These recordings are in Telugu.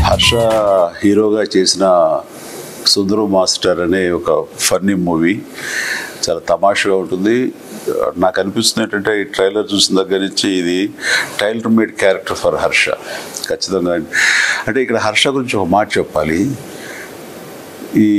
హర్ష హీరోగా చేసిన సుందరం మాస్టర్ అనే ఒక ఫన్నీ మూవీ చాలా తమాషగా ఉంటుంది నాకు అనిపిస్తుంది ఏంటంటే ఈ ట్రైలర్ చూసిన దగ్గర నుంచి ఇది tailor made character for Harsha ఖచ్చితంగా అంటే ఇక్కడ హర్ష గురించి ఒక మాట చెప్పాలి ఈ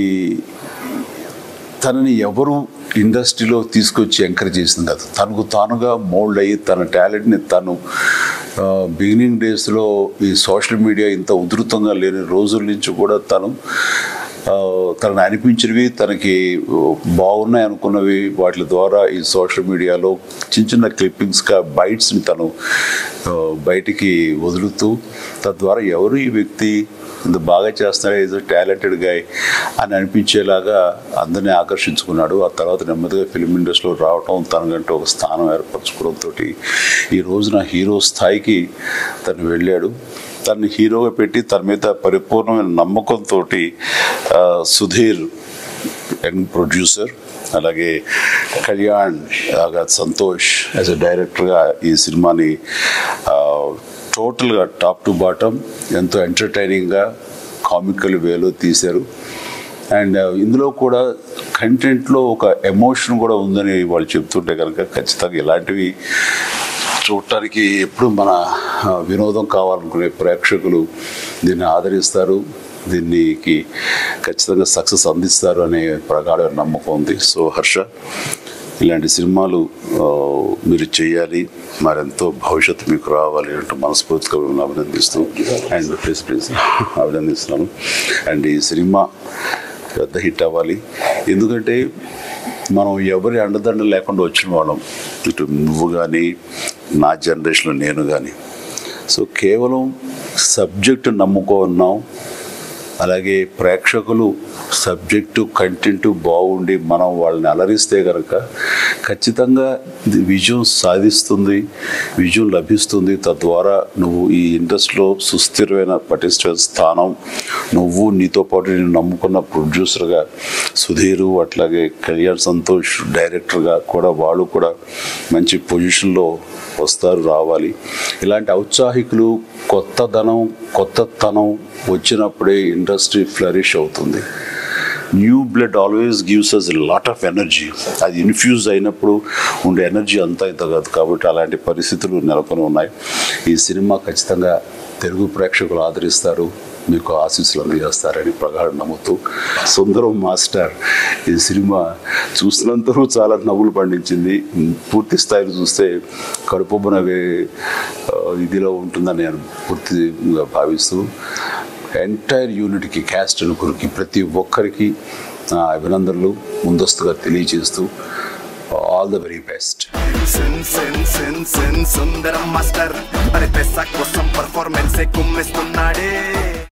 తనని ఎవరు ఇండస్ట్రీలో తీసుకొచ్చి ఎంకరేజ్ చేసింది కాదు తనకు తానుగా మోల్డ్ అయ్యి తన టాలెంట్ని తను బిగినింగ్ డేస్లో ఈ సోషల్ మీడియా ఇంత ఉధృతంగా లేని రోజుల నుంచి కూడా తను ఆ, తనను అనిపించినవి తనకి బాగున్నాయి అనుకున్నవి వాటి ద్వారా ఈ సోషల్ మీడియాలో చిన్న చిన్న క్లిప్పింగ్స్గా బైట్స్ని తను ఆ, బయటికి వదులుతూ తద్వారా ఎవరు ఈ వ్యక్తి ఇంత బాగా చేస్తున్నాడు ఏదో టాలెంటెడ్ గాయ్ అని అనిపించేలాగా అందరినీ ఆకర్షించుకున్నాడు ఆ తర్వాత నెమ్మదిగా ఫిలిం ఇండస్ట్రీలో రావటం తనకంటే ఒక స్థానం ఏర్పరచుకోవడంతో ఈ రోజున హీరో స్థాయికి తను వెళ్ళాడు తనని హీరోగా పెట్టి తన మీద పరిపూర్ణమైన నమ్మకంతో సుధీర్ యంగ్ ప్రొడ్యూసర్ అలాగే కళ్యాణ్ అలాగా సంతోష్ యాజ్ అ డైరెక్టర్గా ఈ సినిమాని ఆ, టోటల్గా టాప్ టు బాటమ్ ఎంతో ఎంటర్టైనింగ్గా కామికల్ వేలో తీశారు అండ్ ఇందులో కూడా కంటెంట్లో ఒక ఎమోషన్ కూడా ఉందని వాళ్ళు చెప్తుంటే కనుక ఖచ్చితంగా ఇలాంటివి చూడటానికి ఎప్పుడు మన ఆ, వినోదం కావాలనుకునే ప్రేక్షకులు దీన్ని ఆదరిస్తారు దీనికి ఖచ్చితంగా సక్సెస్ అందిస్తారు అనే ప్రగాఢ నమ్మకం ఉంది సో హర్ష ఇలాంటి సినిమాలు ఆ, మీరు చేయాలి మరెంతో భవిష్యత్తు మీకు రావాలి అంటూ మనస్ఫూర్తిగా మిమ్మల్ని అభినందిస్తూ అండ్ ప్లీజ్ ప్లీజ్ అభినందిస్తున్నాను అండ్ ఈ సినిమా పెద్ద హిట్ అవ్వాలి ఎందుకంటే మనం ఎవరి అండదండ లేకుండా వచ్చిన వాళ్ళం ఇటు నువ్వు కానీ నా జనరేషన్లో నేను కానీ సో కేవలం సబ్జెక్టు నమ్ముకున్నాం అలాగే ప్రేక్షకులు సబ్జెక్టు కంటెంట్ బాగుండి మనం వాళ్ళని అలరిస్తే కనుక ఖచ్చితంగా ఇది విజయం సాధిస్తుంది విజయం లభిస్తుంది తద్వారా నువ్వు ఈ ఇండస్ట్రీలో సుస్థిరమైన పటిష్ట స్థానం నువ్వు నీతో పాటు నేను నమ్ముకున్న ప్రొడ్యూసర్గా సుధీరు అట్లాగే కళ్యాణ్ సంతోష్ డైరెక్టర్గా కూడా వాళ్ళు కూడా మంచి పొజిషన్లో వస్తారు రావాలి ఇలాంటి ఔత్సాహికులు కొత్తదనం కొత్తతనం వచ్చినప్పుడే ఇండస్ట్రీ ఫ్లరిష్ అవుతుంది new blood always gives us lot of energy అది ఇన్ఫ్యూజ్ అయినప్పుడు ఉండే ఎనర్జీ అంతా ఇంత కాదు కాబట్టి అలాంటి పరిస్థితులు నెలకొని ఉన్నాయి ఈ సినిమా ఖచ్చితంగా తెలుగు ప్రేక్షకులు ఆదరిస్తారు మీకు ఆశీస్సులు అందజేస్తారని ప్రగాఢ నమ్ముతూ సుందరం మాస్టర్ ఈ సినిమా చూసినంతరూ చాలా నవ్వులు పండించింది పూర్తి స్థాయిలో చూస్తే కడుపుబ్బున వే- ఆ, ఇదిలో ఉంటుందని నేను పూర్తిగా భావిస్తూ ఎంటైర్ యూనిట్కి క్యాస్ట్ అనుకురికి ప్రతి ఒక్కరికి నా అభినందనలు ముందస్తుగా తెలియజేస్తూ ఆల్ ద వెరీ బెస్ట్ సెన్ సెన్ సెన్ సెన్ సుందరం మాస్టర్ అరే పెసా కోసం పర్ఫార్మెన్స్ కుమ్మిస్తున్నాడే